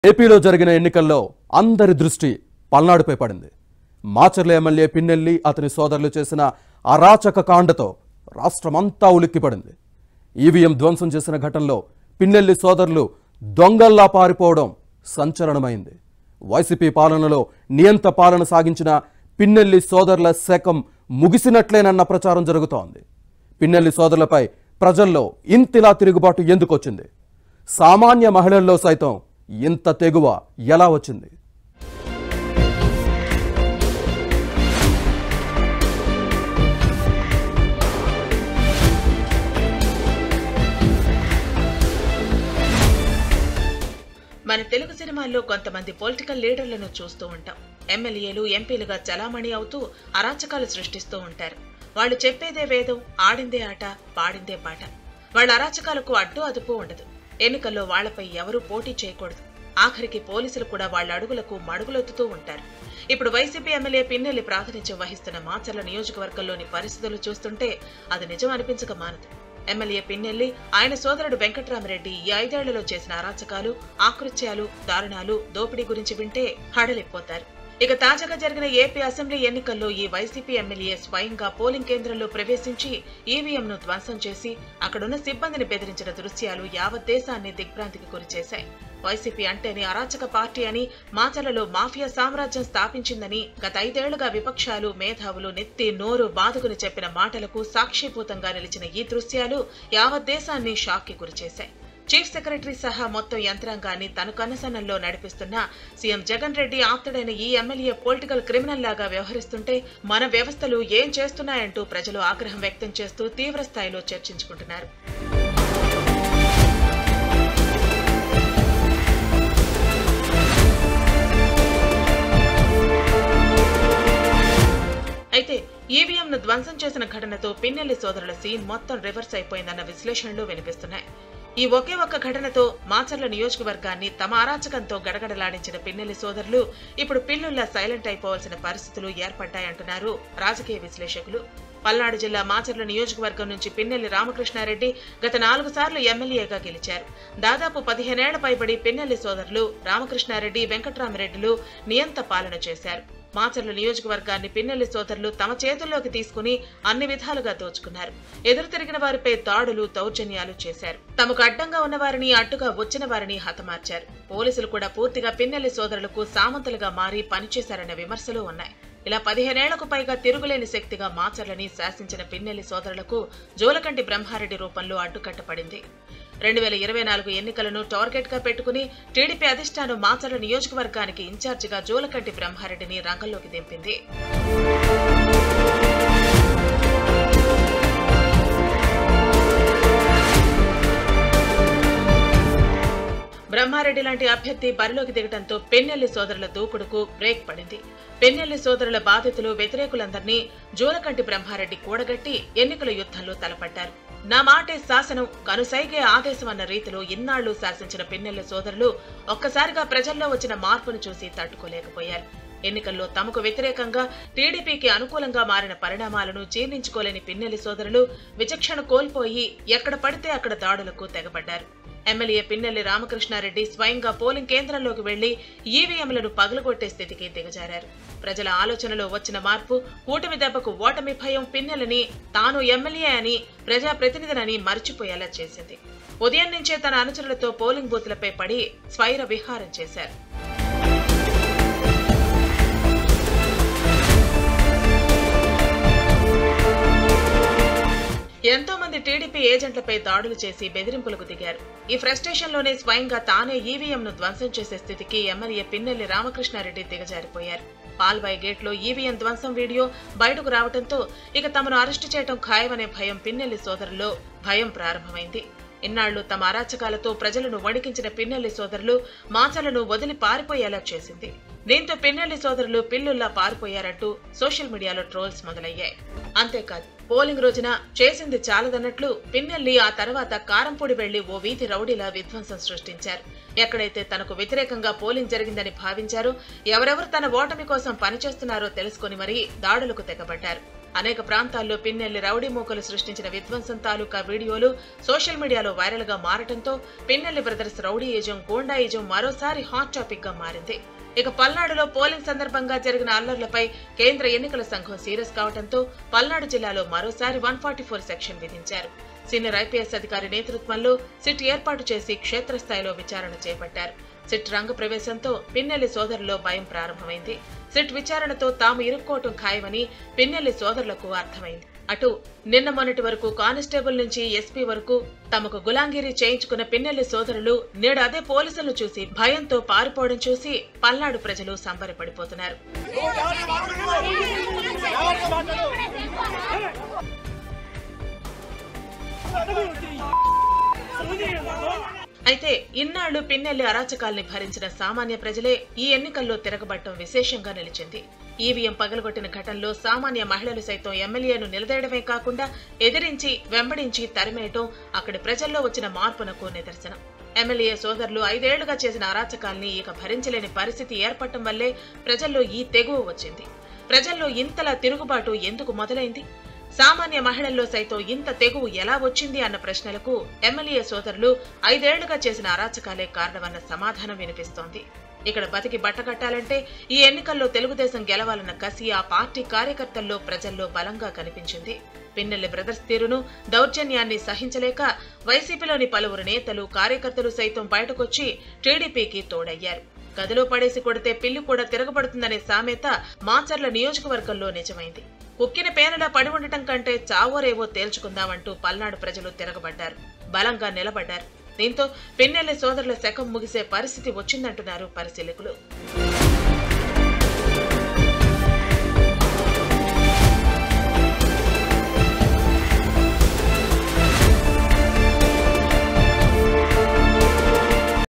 ఏపీలో జరిగిన ఎన్నికల్లో అందరి దృష్టి పల్నాడుపై పడింది మాచర్ల ఎమ్మెల్యే పిన్నెల్లి అతని సోదరులు చేసిన అరాచక కాండతో రాష్ట్రమంతా ఉలిక్కిపడింది ఈవీఎం ధ్వంసం చేసిన ఘటనలో పిన్నెల్లి సోదరులు దొంగల్లా పారిపోవడం సంచలనమైంది వైసీపీ పాలనలో నియంత పాలన సాగించిన పిన్నెల్లి సోదరుల శకం ముగిసినట్లేనన్న ప్రచారం జరుగుతోంది పిన్నెల్లి సోదరులపై ప్రజల్లో ఇంతిలా తిరుగుబాటు ఎందుకు వచ్చింది సామాన్య మహిళల్లో సైతం ఇంత తెగువ ఎలా వచ్చింది మన తెలుగు సినిమాల్లో కొంతమంది పొలిటికల్ లీడర్లను చూస్తూ ఉంటాం ఎమ్మెల్యేలు ఎంపీలుగా చలామణి అవుతూ అరాచకాలు సృష్టిస్తూ ఉంటారు వాళ్ళు చెప్పేదే వేదం ఆడిందే ఆట పాడిందే పాట వాళ్ళ అరాచకాలకు అడ్డు అదుపు ఉండదు ఎన్నికల్లో వాళ్లపై ఎవరూ పోటీ చేయకూడదు ఆఖరికి పోలీసులు కూడా వాళ్ళ అడుగులకు మడుగులొత్తుతూ ఉంటారు ఇప్పుడు వైసీపీ ఎమ్మెల్యే పిన్నెల్లి ప్రాతినిధ్యం వహిస్తున్న మాచర్ల నియోజకవర్గంలోని పరిస్థితులు చూస్తుంటే అది నిజం అనిపించక మానదు ఎమ్మెల్యే పిన్నెల్లి ఆయన సోదరుడు వెంకట్రామరెడ్డి ఈ ఐదేళ్లలో చేసిన అరాచకాలు ఆకృత్యాలు దారుణాలు దోపిడీ గురించి వింటే హడలిపోతారు ఇక తాజాగా జరిగిన ఏపీ అసెంబ్లీ ఎన్నికల్లో ఈ వైసీపీ ఎమ్మెల్యే స్వయంగా పోలింగ్ కేంద్రంలో ప్రవేశించి ఈవీఎంను ధ్వంసం చేసి అక్కడున్న సిబ్బందిని బెదిరించిన దృశ్యాలు యావత్ దేశాన్ని దిగ్భ్రాంతికి గురిచేశాయి వైసీపీ అంటేనే అరాచక పార్టీ అని మాచలలో మాఫియా సామ్రాజ్యం స్థాపించిందని గత ఐదేళ్లుగా విపక్షాలు మేధావులు నెత్తి నోరు బాదుకుని చెప్పిన మాటలకు సాక్షిభూతంగా నిలిచిన ఈ దృశ్యాలు యావత్ దేశాన్ని షాక్కి గురిచేశాయి చీఫ్ సెక్రటరీ సహా మొత్తం యంత్రాంగాన్ని తన కనసనంలో నడిపిస్తున్న సీఎం జగన్ రెడ్డి ఆప్తుడైన ఈ ఎమ్మెల్యే పొలిటికల్ క్రిమినల్ లాగా వ్యవహరిస్తుంటే మన వ్యవస్థలు ఏం చేస్తున్నాయంటూ ప్రజలు ఆగ్రహం వ్యక్తం చేస్తూ తీవ్ర స్థాయిలో చర్చించుకుంటున్నారు అయితే ఈవీఎంను ధ్వంసం చేసిన ఘటనతో పిన్నెల్లి సోదరుల సీన్ మొత్తం రివర్స్ అయిపోయిందన్న విశ్లేషణలు వినిపిస్తున్నాయి ఈ ఒకే ఒక్క ఘటనతో మాచర్ల నియోజకవర్గాన్ని తమ అరాచకంతో గడగడలాడించిన పిన్నెల్లి సోదరులు ఇప్పుడు పిల్లుల్లా సైలెంట్ అయిపోవాల్సిన పరిస్థితులు ఏర్పడ్డాయంటున్నారు రాజకీయ విశ్లేషకులు పల్నాడు జిల్లా మాచర్ల నియోజకవర్గం నుంచి పిన్నెల్లి రామకృష్ణారెడ్డి గత నాలుగు సార్లు ఎమ్మెల్యేగా గెలిచారు దాదాపు పదిహేనేళ్ల పైబడి పిన్నెల్లి సోదరులు రామకృష్ణారెడ్డి వెంకట్రామరెడ్డిలు నియంత పాలన చేశారు మాచర్ల నియోజకవర్గాన్ని పిన్నెల్లి సోదరులు తమ చేతుల్లోకి తీసుకుని అన్ని విధాలుగా దోచుకున్నారు ఎదురు తిరిగిన వారిపై దాడులు దౌర్జన్యాలు చేశారు తమకు అడ్డంగా ఉన్న వారిని అడ్డుగా వచ్చిన వారిని హతమార్చారు పోలీసులు కూడా పూర్తిగా పిన్నెల్లి సోదరులకు సామంతులుగా మారి పనిచేశారన్న విమర్శలు ఉన్నాయి ఇలా పదిహేనేళ్లకు పైగా తిరుగులేని శక్తిగా మాచర్లని శాసించిన పిన్నెల్లి సోదరులకు జోలకంటి బ్రహ్మారెడ్డి రూపంలో అడ్డుకట్టపడింది రెండు వేల ఇరవై నాలుగు ఎన్నికలను టార్గెట్ గా పెట్టుకుని టీడీపీ అధిష్టానం మాచర్ల నియోజకవర్గానికి ఇన్ఛార్జిగా జోలకంటి బ్రహ్మారెడ్డిని రంగంలోకి దింపింది బ్రహ్మారెడ్డి లాంటి అభ్యర్థి బరిలోకి దిగడంతో పెన్నెల్లి సోదరుల దూకుడుకు బ్రేక్ పడింది పెన్నెల్లి సోదరుల బాధితులు వ్యతిరేకులందరినీ జోలకంటి బ్రహ్మారెడ్డి కూడగట్టి ఎన్నికల యుద్ధంలో తలపడ్డారు నా మాటే శాసనం కనుసైగే ఆదేశం అన్న రీతిలో ఇన్నాళ్లు శాసించిన పిన్నెల్లి సోదరులు ఒక్కసారిగా ప్రజల్లో వచ్చిన మార్పును చూసి తట్టుకోలేకపోయారు ఎన్నికల్లో తమకు వ్యతిరేకంగా టీడీపీకి అనుకూలంగా మారిన పరిణామాలను జీర్ణించుకోలేని పిన్నెల్లి సోదరులు విచక్షణ కోల్పోయి ఎక్కడ పడితే అక్కడ దాడులకు తెగబడ్డారు ఎమ్మెల్యే పిన్నెల్లి రామకృష్ణారెడ్డి స్వయంగా పోలింగ్ కేంద్రంలోకి వెళ్లి ఈవీఎంలను పగలగొట్టే స్థితికి దిగజారారు ప్రజల ఆలోచనలో వచ్చిన మార్పు కూటమి దెబ్బకు ఓటమి భయం పిన్నెలని తాను ఎమ్మెల్యే అని ప్రజాప్రతినిధినని మర్చిపోయేలా చేసింది ఉదయం నుంచే తన అనుచరులతో పోలింగ్ బూత్లపై పడి స్వైర విహారం చేశారు ఎంతో మంది టీడీపీ ఏజెంట్లపై దాడులు చేసి బెదిరింపులకు దిగారు ఈ ఫ్రస్ట్రేషన్ లోనే స్వయంగా తానే ఈవీఎంను ధ్వంసం చేసే స్థితికి ఎమ్మెల్యే పిన్నెల్లి రామకృష్ణారెడ్డి దిగజారిపోయారు పాల్బాయ్ గేట్లో ఈవీఎం ధ్వంసం వీడియో బయటకు రావడంతో ఇక తమను అరెస్టు చేయడం ఖాయమనే భయం పిన్నెల్లి సోదరులో భయం ప్రారంభమైంది ఇన్నాళ్లు తమ అరాచకాలతో ప్రజలను వణికించిన పిన్నెల్లి సోదరులు మాచలను వదిలి పారిపోయేలా చేసింది దీంతో పిన్నెల్లి సోదరులు పిల్లుల్లా పారిపోయారంటూ సోషల్ మీడియాలో ట్రోల్స్ మొదలయ్యాయి అంతేకాదు పోలింగ్ రోజున చేసింది చాలదన్నట్లు పిన్నెల్లి ఆ తర్వాత కారంపొడి వెళ్లి ఓ వీధి రౌడీలా విధ్వంసం సృష్టించారు ఎక్కడైతే తనకు వ్యతిరేకంగా పోలింగ్ జరిగిందని భావించారో ఎవరెవరు తన ఓటమి కోసం పనిచేస్తున్నారో తెలుసుకుని మరీ దాడులకు తెగబడ్డారు అనేక ప్రాంతాల్లో పిన్నెల్లి రౌడీ మూకలు సృష్టించిన విధ్వంసం తాలూకా వీడియోలు సోషల్ మీడియాలో వైరల్ గా మారటంతో పిన్నెల్లి బ్రదర్స్ రౌడీయిజం గోండాయిజం మరోసారి హాట్ టాపిక్ గా మారింది ఇక పల్నాడులో పోలింగ్ సందర్భంగా జరిగిన అల్లర్లపై కేంద్ర ఎన్నికల సంఘం సీరియస్ కావడంతో పల్నాడు జిల్లాలో మరోసారి వన్ ఫార్టీ ఫోర్ సెక్షన్ విధించారు సీనియర్ ఐపీఎస్ అధికారి నేతృత్వంలో సిట్ ఏర్పాటు చేసి క్షేత్రస్థాయిలో విచారణ చేపట్టారు సిట్ రంగ ప్రవేశంతో పిన్నెల్లి సోదరులో భయం ప్రారంభమైంది సిట్ విచారణతో తాము ఇరుక్కోవటం ఖాయమని పిన్నెల్లి సోదరులకు అర్థమైంది అటు నిన్న మొన్నటి వరకు కానిస్టేబుల్ నుంచి ఎస్పీ వరకు తమకు గులాంగిరి చేయించుకున్న పిన్నెల్లి సోదరులు నేడు అదే పోలీసులను చూసి భయంతో పారిపోవడం చూసి పల్నాడు ప్రజలు సంబరపడిపోతున్నారు అయితే ఇన్నాళ్లు పిన్నెల్లి అరాచకాల్ని భరించిన సామాన్య ప్రజలే ఈ ఎన్నికల్లో తిరగబట్టం విశేషంగా నిలిచింది ఈవీఎం పగలగొట్టిన ఘటనలో సామాన్య మహిళలు సైతం ఎమ్మెల్యేను నిలదేయడమే కాకుండా ఎదిరించి వెంబడించి తరిమేయటం అక్కడి ప్రజల్లో వచ్చిన మార్పునకు నిదర్శనం ఎమ్మెల్యే సోదరులు ఐదేళ్లుగా చేసిన అరాచకాల్ని ఇక భరించలేని పరిస్థితి ఏర్పడటం వల్లే ప్రజల్లో ఈ తెగువ వచ్చింది ప్రజల్లో ఇంతలా తిరుగుబాటు ఎందుకు మొదలైంది సామాన్య మహిళల్లో సైతం ఇంత తెగువ ఎలా వచ్చింది అన్న ప్రశ్నలకు ఎమ్మెల్యే సోదరులు ఐదేళ్లుగా చేసిన అరాచకాలే కారణమన్న సమాధానం వినిపిస్తోంది ఇక్కడ బతికి బట్టకట్టాలంటే ఈ ఎన్నికల్లో తెలుగుదేశం గెలవాలన్న కసి ఆ పార్టీ కార్యకర్తల్లో ప్రజల్లో బలంగా కనిపించింది పిన్నెల్లి బ్రదర్స్ తీరును దౌర్జన్యాన్ని సహించలేక వైసీపీలోని పలువురు నేతలు కార్యకర్తలు సైతం బయటకొచ్చి టీడీపీకి తోడయ్యారు గదిలో పడేసి కొడితే పిల్లి కూడా తిరగబడుతుందనే సామెత మాచర్ల నియోజకవర్గంలో నిజమైంది కుక్కిన పేనలా పడి ఉండటం కంటే చావోరేవో తేల్చుకుందామంటూ పల్నాడు ప్రజలు తిరగబడ్డారు బలంగా నిలబడ్డారు దీంతో పిన్నెల్లి సోదరుల శకం ముగిసే పరిస్థితి వచ్చిందంటున్నారు పరిశీలకులు